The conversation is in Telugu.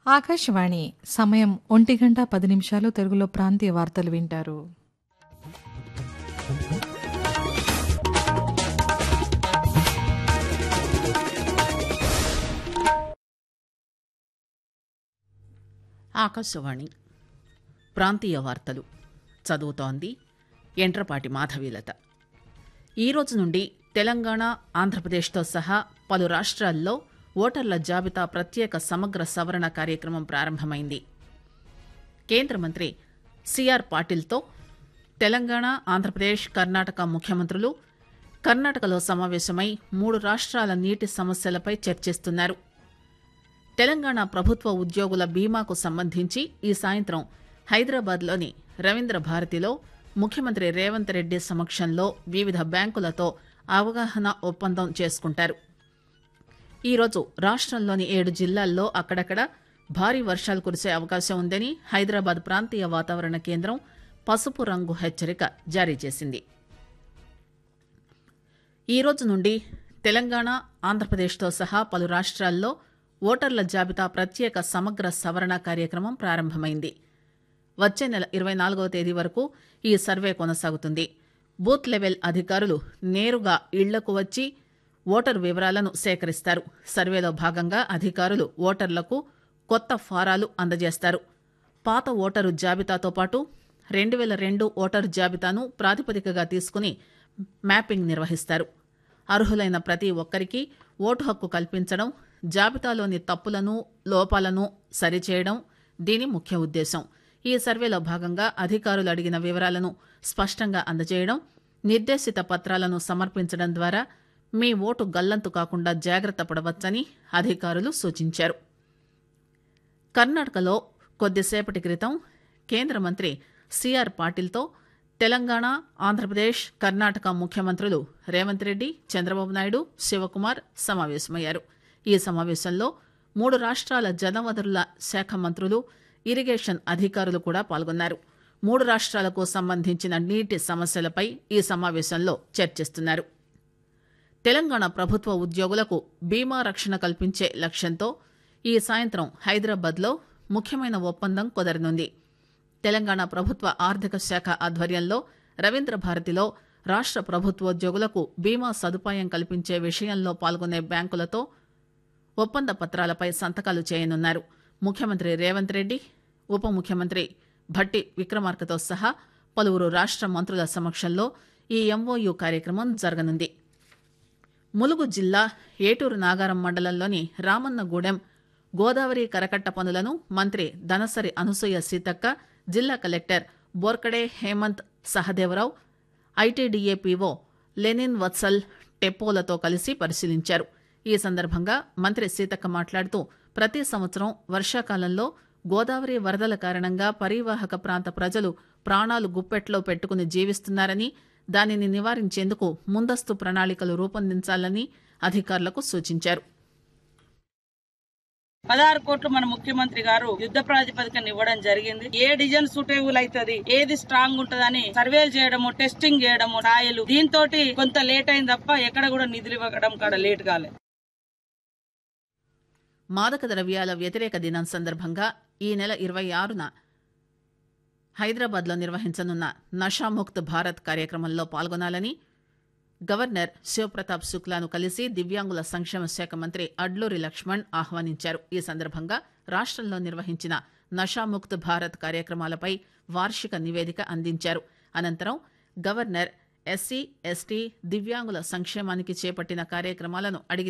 ఆకాశవాణి సమయం ఒంటి గంట పది నిమిషాలు తెలుగులో ప్రాంతీయ వార్తలు వింటారు ఆకాశవాణి ప్రాంతీయ వార్తలు చదువుతోంది ఎంట్రపాటి మాధవీలత ఈ రోజు నుండి తెలంగాణ ఆంధ్రప్రదేశ్తో సహా పలు రాష్ట్రాల్లో ఓటర్ల జాబితా ప్రత్యేక సమగ్ర సవరణ కార్యక్రమం ప్రారంభమైంది కేంద్ర మంత్రి సిఆర్ పాటిల్తో తెలంగాణ ఆంధ్రప్రదేశ్ కర్ణాటక ముఖ్యమంత్రులు కర్ణాటకలో సమావేశమై మూడు రాష్ట్రాల నీటి సమస్యలపై చర్చిస్తున్నారు తెలంగాణ ప్రభుత్వ ఉద్యోగుల బీమాకు సంబంధించి ఈ సాయంత్రం హైదరాబాద్లోని రవీంద్ర భారతిలో ముఖ్యమంత్రి రేవంత్ రెడ్డి సమక్షంలో వివిధ బ్యాంకులతో అవగాహన ఒప్పందం చేసుకుంటారు ఈరోజు రాష్ట్రంలోని ఏడు జిల్లాల్లో అక్కడక్కడ భారీ వర్షాలు కురిసే అవకాశం ఉందని హైదరాబాద్ ప్రాంతీయ వాతావరణ కేంద్రం పసుపు రంగు హెచ్చరిక జారీ చేసింది ఈ రోజు నుండి తెలంగాణ ఆంధ్రప్రదేశ్తో సహా పలు రాష్ట్రాల్లో ఓటర్ల జాబితా ప్రత్యేక సమగ్ర సవరణ కార్యక్రమం ప్రారంభమైంది వచ్చే నెల ఇరవై నాలుగవ తేదీ వరకు ఈ సర్వే కొనసాగుతుంది బూత్ లెవెల్ అధికారులు నేరుగా ఇళ్లకు వచ్చి ఓటరు వివరాలను సేకరిస్తారు సర్వేలో భాగంగా అధికారులు ఓటర్లకు కొత్త ఫారాలు అందజేస్తారు పాత ఓటరు జాబితాతో పాటు రెండు వేల రెండు ఓటరు జాబితాను ప్రాతిపదికగా తీసుకుని మ్యాపింగ్ నిర్వహిస్తారు అర్హులైన ప్రతి ఒక్కరికి ఓటు హక్కు కల్పించడం జాబితాలోని తప్పులను లోపాలను సరిచేయడం దీని ముఖ్య ఉద్దేశం ఈ సర్వేలో భాగంగా అధికారులు అడిగిన వివరాలను స్పష్టంగా అందజేయడం నిర్దేశిత పత్రాలను సమర్పించడం ద్వారా మీ ఓటు గల్లంతు కాకుండా జాగ్రత్త పడవచ్చని అధికారులు సూచించారు కర్ణాటకలో కొద్దిసేపటి క్రితం కేంద్ర మంత్రి సిఆర్ పాటిల్తో తెలంగాణ ఆంధ్రప్రదేశ్ కర్ణాటక ముఖ్యమంత్రులు రేవంత్ రెడ్డి చంద్రబాబు నాయుడు శివకుమార్ సమావేశమయ్యారు ఈ సమావేశంలో మూడు రాష్ట్రాల జలవనరుల శాఖ మంత్రులు ఇరిగేషన్ అధికారులు కూడా పాల్గొన్నారు మూడు రాష్ట్రాలకు సంబంధించిన నీటి సమస్యలపై ఈ సమావేశంలో చర్చిస్తున్నారు తెలంగాణ ప్రభుత్వ ఉద్యోగులకు బీమా రక్షణ కల్పించే లక్ష్యంతో ఈ సాయంత్రం హైదరాబాద్లో ముఖ్యమైన ఒప్పందం కుదరనుంది తెలంగాణ ప్రభుత్వ ఆర్థిక శాఖ ఆధ్వర్యంలో రవీంద్ర భారతిలో రాష్ట్ర ప్రభుత్వోద్యోగులకు బీమా సదుపాయం కల్పించే విషయంలో పాల్గొనే బ్యాంకులతో ఒప్పంద పత్రాలపై సంతకాలు చేయనున్నారు ముఖ్యమంత్రి రేవంత్ రెడ్డి ఉప ముఖ్యమంత్రి భట్టి విక్రమార్కతో సహా పలువురు రాష్ట్ర మంత్రుల సమక్షంలో ఈ ఎంఓయు కార్యక్రమం జరగనుంది ములుగు జిల్లా ఏటూరు నాగారం మండలంలోని రామన్నగూడెం గోదావరి కరకట్ట పనులను మంత్రి దనసరి అనసూయ సీతక్క జిల్లా collector Borkade Hemant Sahadevrao ITDA PO Lenin Vatsal టెప్పోలతో కలిసి పరిశీలించారు ఈ సందర్భంగా మంత్రి సీతక్క మాట్లాడుతూ ప్రతి సంవత్సరం వర్షాకాలంలో గోదావరి వరదల కారణంగా పరివాహక ప్రాంత ప్రజలు ప్రాణాలు గుప్పెట్లో పెట్టుకుని జీవిస్తున్నారని దానిని నివారించేందుకు ముందస్తు ప్రణాళికలు రూపొందించాలని అధికారులకు సూచించారు పదహారు కోట్లు మన ముఖ్యమంత్రి గారు యుద్ధ ప్రాతిపదికన ఇవ్వడం జరిగింది ఏ డిజైన్ సూటేబుల్ అవుతుంది ఏది స్ట్రాంగ్ ఉంటదని సర్వేలు చేయడము టెస్టింగ్ చేయడము రాయలు దీంతో కొంత లేట్ అయింది తప్ప ఎక్కడ కూడా నిధులు ఇవ్వడం కాడ లేట్ కాలేదు మాదక ద్రవ్యాల వ్యతిరేక దినం సందర్భంగా ఈ నెల ఇరవై ఆరున హైదరాబాద్లో నిర్వహించనున్న నషాముక్త్ భారత్ కార్యక్రమంలో పాల్గొనాలని గవర్నర్ శివప్రతాప్ శుక్లాను కలిసి దివ్యాంగుల సంక్షేమ శాఖ మంత్రి అడ్లూరి లక్ష్మణ్ ఆహ్వానించారు ఈ సందర్భంగా రాష్ట్రంలో నిర్వహించిన నషాముక్త్ భారత్ కార్యక్రమాలపై వార్షిక నివేదిక అందించారు అనంతరం గవర్నర్ ఎస్సీ ఎస్టీ దివ్యాంగుల సంక్షేమానికి చేపట్టిన కార్యక్రమాలను అడిగి